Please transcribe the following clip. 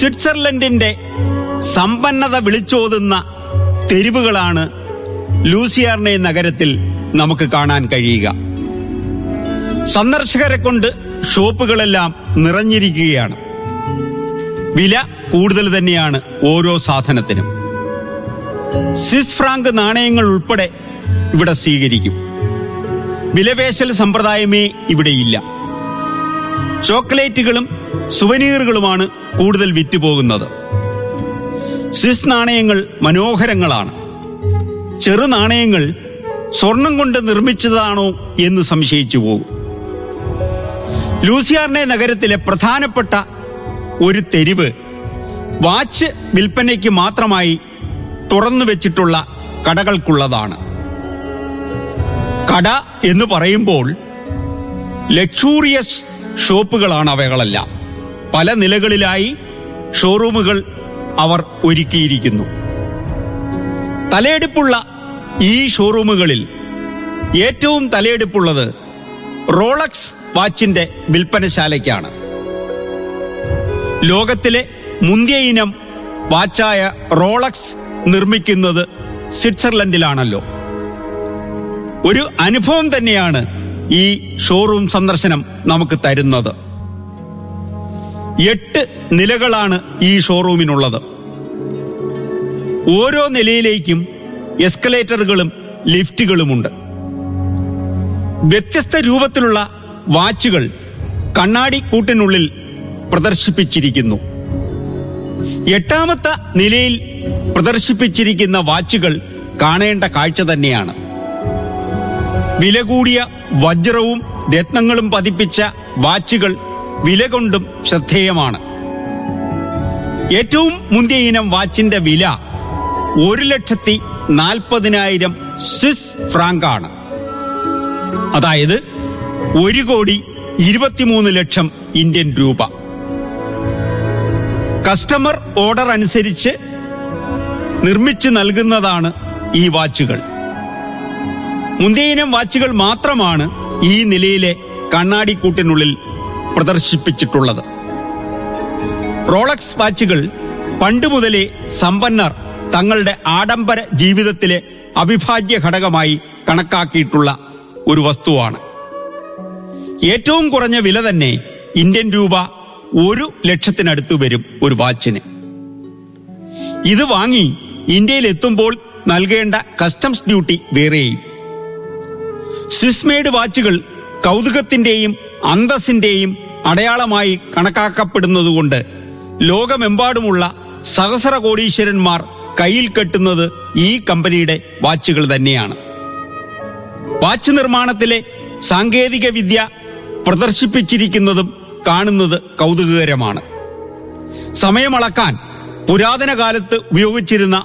സ്വിറ്റ്സർലൻഡിന്റെ സമ്പന്നത വിളിച്ചോതുന്ന തെരുവുകളാണ് ലൂസിയാർണെ നഗരത്തിൽ നമുക്ക് കാണാൻ കഴിയുക സന്ദർശകരെ കൊണ്ട് ഷോപ്പുകളെല്ലാം നിറഞ്ഞിരിക്കുകയാണ് വില കൂടുതൽ തന്നെയാണ് ഓരോ സാധനത്തിനും സ്വിസ് ഫ്രാങ്ക് നാണയങ്ങൾ ഉൾപ്പെടെ ഇവിടെ സ്വീകരിക്കും വിലപേശൽ സമ്പ്രദായമേ ഇവിടെയില്ല ചോക്ലേറ്റുകളും സുവനീറുകളുമാണ് കൂടുതൽ വിറ്റുപോകുന്നത് സ്വിസ് നാണയങ്ങൾ മനോഹരങ്ങളാണ് ചെറു നാണയങ്ങൾ സ്വർണം കൊണ്ട് നിർമ്മിച്ചതാണോ എന്ന് സംശയിച്ചു പോകും ലൂസിയാർണെ നഗരത്തിലെ പ്രധാനപ്പെട്ട ഒരു തെരുവ് വാച്ച് വിൽപ്പനയ്ക്ക് മാത്രമായി തുറന്നു വെച്ചിട്ടുള്ള കടകൾക്കുള്ളതാണ് കട എന്ന് പറയുമ്പോൾ ലക്ഷൂറിയസ് ഷോപ്പുകളാണ് അവകളെല്ലാം പല നിലകളിലായി ഷോറൂമുകൾ അവർ ഒരുക്കിയിരിക്കുന്നു തലയെടുപ്പുള്ള ഈ ഷോറൂമുകളിൽ ഏറ്റവും തലയെടുപ്പുള്ളത് റോളക്സ് വാച്ചിന്റെ വിൽപ്പനശാലയ്ക്കാണ് ലോകത്തിലെ മുന്തിയ ഇനം വാച്ചായ റോളക്സ് നിർമ്മിക്കുന്നത് സ്വിറ്റ്സർലൻഡിലാണല്ലോ ഒരു അനുഭവം തന്നെയാണ് ഈ ഷോറൂം സന്ദർശനം നമുക്ക് തരുന്നത് എട്ട് നിലകളാണ് ഈ ഷോറൂമിനുള്ളത് ഓരോ നിലയിലേക്കും എസ്കലേറ്ററുകളും ലിഫ്റ്റുകളുമുണ്ട് വ്യത്യസ്ത രൂപത്തിലുള്ള വാച്ചുകൾ കണ്ണാടി കൂട്ടിനുള്ളിൽ പ്രദർശിപ്പിച്ചിരിക്കുന്നു എട്ടാമത്തെ നിലയിൽ പ്രദർശിപ്പിച്ചിരിക്കുന്ന വാച്ചുകൾ കാണേണ്ട കാഴ്ച തന്നെയാണ് വില കൂടിയ വജ്രവും രത്നങ്ങളും പതിപ്പിച്ച വാച്ചുകൾ വില കൊണ്ടും ശ്രദ്ധേയമാണ് ഏറ്റവും മുന്തിയ ഇനം വാച്ചിന്റെ വില ഒരു ലക്ഷത്തി നാൽപ്പതിനായിരം സ്വിസ് ഫ്രാങ്ക് ആണ് അതായത് ഒരു കോടി ഇരുപത്തിമൂന്ന് ലക്ഷം ഇന്ത്യൻ രൂപ കസ്റ്റമർ ഓർഡർ അനുസരിച്ച് നിർമ്മിച്ചു നൽകുന്നതാണ് ഈ വാച്ചുകൾ മുന്തിയയിനം വാച്ചുകൾ മാത്രമാണ് ഈ നിലയിലെ കണ്ണാടിക്കൂട്ടിനുള്ളിൽ പ്രദർശിപ്പിച്ചിട്ടുള്ളത് റോളക്സ് വാച്ചുകൾ പണ്ട് മുതലേ സമ്പന്നർ തങ്ങളുടെ ആഡംബര ജീവിതത്തിലെ അവിഭാജ്യ ഘടകമായി കണക്കാക്കിയിട്ടുള്ള ഒരു വസ്തുവാണ് ഏറ്റവും കുറഞ്ഞ വില തന്നെ ഇന്ത്യൻ രൂപ ഒരു ലക്ഷത്തിനടുത്ത് വരും ഒരു വാച്ചിന് ഇത് വാങ്ങി ഇന്ത്യയിൽ എത്തുമ്പോൾ നൽകേണ്ട കസ്റ്റംസ് ഡ്യൂട്ടി വേറെയും സ്വിസ് മെയ്ഡ് വാച്ചുകൾ കൗതുകത്തിന്റെയും അന്തസ്സിന്റെയും അടയാളമായി കണക്കാക്കപ്പെടുന്നതുകൊണ്ട് ലോകമെമ്പാടുമുള്ള സഹസ്ര കോടീശ്വരന്മാർ കയ്യിൽ കെട്ടുന്നത് ഈ കമ്പനിയുടെ വാച്ചുകൾ തന്നെയാണ് വാച്ച് നിർമ്മാണത്തിലെ സാങ്കേതിക വിദ്യ പ്രദർശിപ്പിച്ചിരിക്കുന്നതും കാണുന്നത് കൗതുകകരമാണ് സമയമളക്കാൻ പുരാതന കാലത്ത് ഉപയോഗിച്ചിരുന്ന